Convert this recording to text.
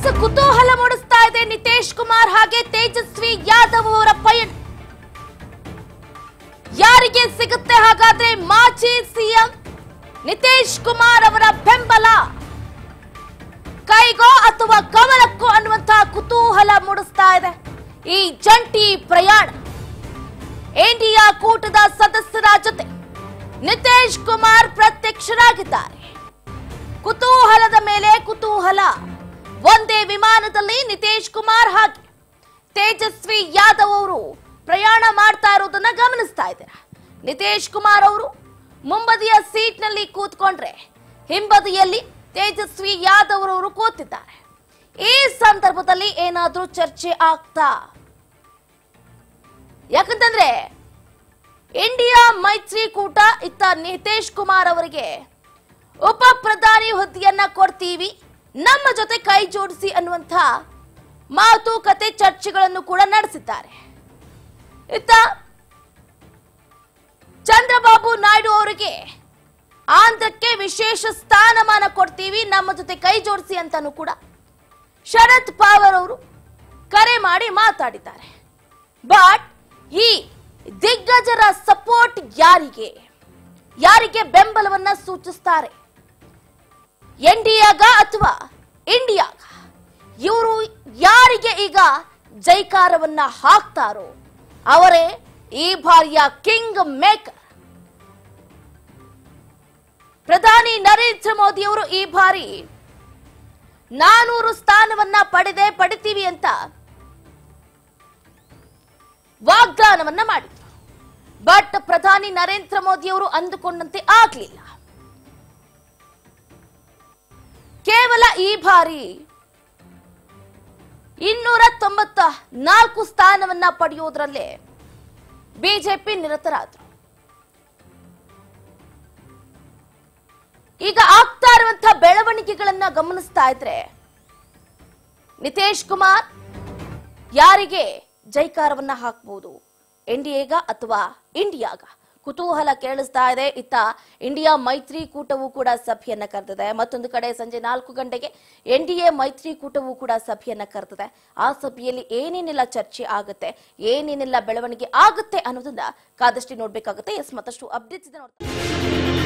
S ಕುತೂಹಲ ಮೂಡಿಸ್ತಾ ಇದೆ ನಿತೇಶ್ ಕುಮಾರ್ ಹಾಗೆ ತೇಜಸ್ವಿ ಯಾದವ್ ಅವರ ಪಯಣ ಯಾರಿಗೆ ಸಿಗುತ್ತೆ ಹಾಗಾದ್ರೆ ಮಾಜಿ ಸಿಎಂ ನಿತೇಶ್ ಕುಮಾರ್ ಅವರ ಬೆಂಬಲ ಕೈಗೋ ಅಥವಾ ಕಮಲಕ್ಕೋ ಅನ್ನುವಂತಹ ಕುತೂಹಲ ಮೂಡಿಸ್ತಾ ಇದೆ ಈ ಜಂಟಿ ಪ್ರಯಾಣ ಇಂಡಿಯಾ ಕೂಟದ ಸದಸ್ಯರ ಜೊತೆ ನಿತೇಶ್ ಕುಮಾರ್ ಪ್ರತ್ಯಕ್ಷರಾಗಿದ್ದಾರೆ ಕುತೂಹಲದ ಮೇಲೆ ಕುತೂಹಲ ಒಂದೇ ವಿಮಾನದಲ್ಲಿ ನಿತೇಶ್ ಕುಮಾರ್ ಹಾಗೆ ತೇಜಸ್ವಿ ಯಾದವ್ ಅವರು ಪ್ರಯಾಣ ಮಾಡ್ತಾ ಇರೋದನ್ನ ಗಮನಿಸ್ತಾ ಇದ್ದೀರಾ ನಿತೇಶ್ ಕುಮಾರ್ ಅವರು ಮುಂಬದಿಯ ಸೀಟ್ನಲ್ಲಿ ಕೂತ್ಕೊಂಡ್ರೆ ಹಿಂಬದಿಯಲ್ಲಿ ತೇಜಸ್ವಿ ಯಾದವ್ ಅವರು ಕೂತಿದ್ದಾರೆ ಈ ಸಂದರ್ಭದಲ್ಲಿ ಏನಾದ್ರೂ ಚರ್ಚೆ ಆಗ್ತಾ ಯಾಕಂತಂದ್ರೆ ಇಂಡಿಯಾ ಮೈತ್ರಿಕೂಟ ಇತ್ತ ನಿತೇಶ್ ಕುಮಾರ್ ಅವರಿಗೆ ಉಪ ಪ್ರಧಾನಿ ಹುದ್ದೆಯನ್ನ ಕೊಡ್ತೀವಿ ನಮ್ಮ ಜೊತೆ ಕೈ ಜೋಡಿಸಿ ಅನ್ನುವಂಥ ಮಾತುಕತೆ ಚರ್ಚೆಗಳನ್ನು ಕೂಡ ನಡೆಸಿದ್ದಾರೆ ಇತ್ತ ಚಂದ್ರಬಾಬು ನಾಯ್ಡು ಅವರಿಗೆ ಆಂಧ್ರಕ್ಕೆ ವಿಶೇಷ ಸ್ಥಾನಮಾನ ಕೊಡ್ತೀವಿ ನಮ್ಮ ಜೊತೆ ಕೈ ಜೋಡಿಸಿ ಅಂತಾನು ಕೂಡ ಶರದ್ ಪವಾರ್ ಅವರು ಕರೆ ಮಾಡಿ ಮಾತಾಡಿದ್ದಾರೆ ಬಟ್ ಈ ದಿಗ್ಗಜರ ಸಪೋರ್ಟ್ ಯಾರಿಗೆ ಯಾರಿಗೆ ಬೆಂಬಲವನ್ನ ಸೂಚಿಸ್ತಾರೆ ಎನ್ಡಿಯಾಗ ಅಥವಾ ಇಂಡಿಯಾಗ ಇವರು ಯಾರಿಗೆ ಈಗ ಜೈಕಾರವನ್ನ ಹಾಕ್ತಾರೋ ಅವರೇ ಈ ಬಾರಿಯ ಕಿಂಗ್ ಮೇಕರ್ ಪ್ರಧಾನಿ ನರೇಂದ್ರ ಮೋದಿ ಅವರು ಈ ಬಾರಿ ನಾನೂರು ಸ್ಥಾನವನ್ನ ಪಡೆದೆ ಪಡಿತೀವಿ ಅಂತ ವಾಗ್ದಾನವನ್ನ ಮಾಡಿದ್ರು ಬಟ್ ಪ್ರಧಾನಿ ನರೇಂದ್ರ ಮೋದಿ ಅವರು ಅಂದುಕೊಂಡಂತೆ ಆಗ್ಲಿಲ್ಲ ಕೇವಲ ಈ ಬಾರಿ ಇನ್ನೂರ ತೊಂಬತ್ತ ನಾಲ್ಕು ಸ್ಥಾನವನ್ನ ಪಡೆಯುವುದರಲ್ಲೇ ಬಿಜೆಪಿ ನಿರತರಾದ್ರು ಈಗ ಆಗ್ತಾ ಇರುವಂತಹ ಬೆಳವಣಿಗೆಗಳನ್ನ ಗಮನಿಸ್ತಾ ಇದ್ರೆ ನಿತೇಶ್ ಕುಮಾರ್ ಯಾರಿಗೆ ಜೈಕಾರವನ್ನ ಹಾಕಬಹುದು ಎನ್ಡಿಎಗ ಅಥವಾ ಇಂಡಿಯಾಗ ಕುತೂಹಲ ಕೇಳಿಸ್ತಾ ಇದೆ ಇತ್ತ ಇಂಡಿಯಾ ಮೈತ್ರಿಕೂಟವೂ ಕೂಡ ಸಭೆಯನ್ನ ಕರೆದಿದೆ ಮತ್ತೊಂದು ಕಡೆ ಸಂಜೆ ನಾಲ್ಕು ಗಂಟೆಗೆ ಎನ್ಡಿಎ ಮೈತ್ರಿಕೂಟವೂ ಕೂಡ ಸಭೆಯನ್ನ ಕರೆದಿದೆ ಆ ಸಭೆಯಲ್ಲಿ ಏನೇನೆಲ್ಲ ಚರ್ಚೆ ಆಗುತ್ತೆ ಏನೇನೆಲ್ಲ ಬೆಳವಣಿಗೆ ಆಗುತ್ತೆ ಅನ್ನೋದನ್ನ ಕಾದಷ್ಟು ನೋಡ್ಬೇಕಾಗುತ್ತೆ ಎಸ್ ಮತ್ತಷ್ಟು ಅಪ್ಡೇಟ್ಸ್ ಇದೆ ನೋಡ್ತಾ